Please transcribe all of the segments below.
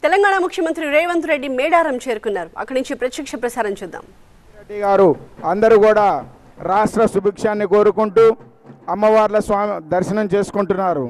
తెలంగాణ ముఖ్యమంత్రి రేవంత్ రెడ్డి మేడారం చేరుకున్నారు అక్కడి నుంచి ప్రత్యక్ష ప్రసారం చూద్దాం రెడ్డి గారు అందరూ కూడా రాష్ట్ర సుభిక్షాన్ని కోరుకుంటూ అమ్మవార్ల స్వామి దర్శనం చేసుకుంటున్నారు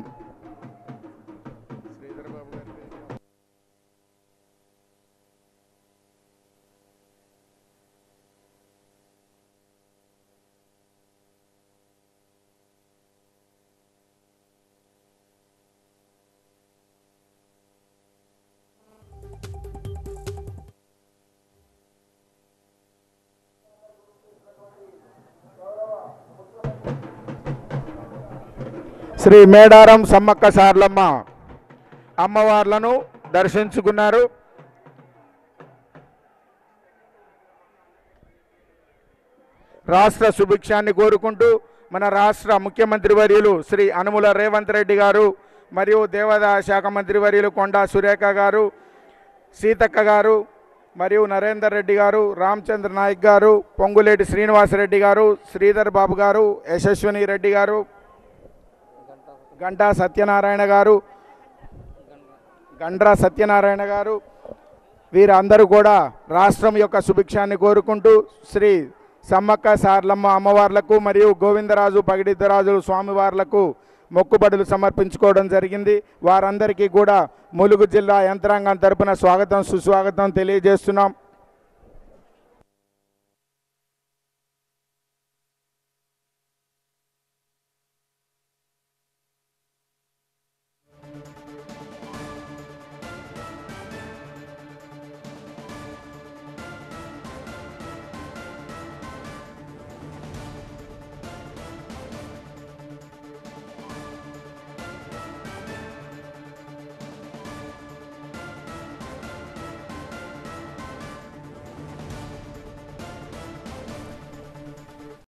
శ్రీ మేడారం సమ్మక్క సార్లమ్మ అమ్మవార్లను దర్శించుకున్నారు రాష్ట్ర సుభిక్షాన్ని కోరుకుంటూ మన రాష్ట్ర ముఖ్యమంత్రి వర్యులు శ్రీ అనుముల రేవంత్ రెడ్డి గారు మరియు దేవాదాయ శాఖ మంత్రి వర్యులు కొండా సురేఖ గారు సీతక్క గారు మరియు నరేందర్ రెడ్డి గారు రామచంద్ర నాయక్ గారు పొంగులేటి శ్రీనివాసరెడ్డి గారు శ్రీధర్ బాబు గారు యశస్విని రెడ్డి గారు గంటా సత్యనారాయణ గారు గండ్రా సత్యనారాయణ గారు వీరందరూ కూడా రాష్ట్రం యొక్క సుభిక్షాన్ని కోరుకుంటూ శ్రీ సమ్మక్క సార్లమ్మ అమ్మవార్లకు మరియు గోవిందరాజు పగిడిద్దరాజు స్వామివార్లకు మొక్కుబడులు సమర్పించుకోవడం జరిగింది వారందరికీ కూడా ములుగు జిల్లా యంత్రాంగం తరపున స్వాగతం సుస్వాగతం తెలియజేస్తున్నాం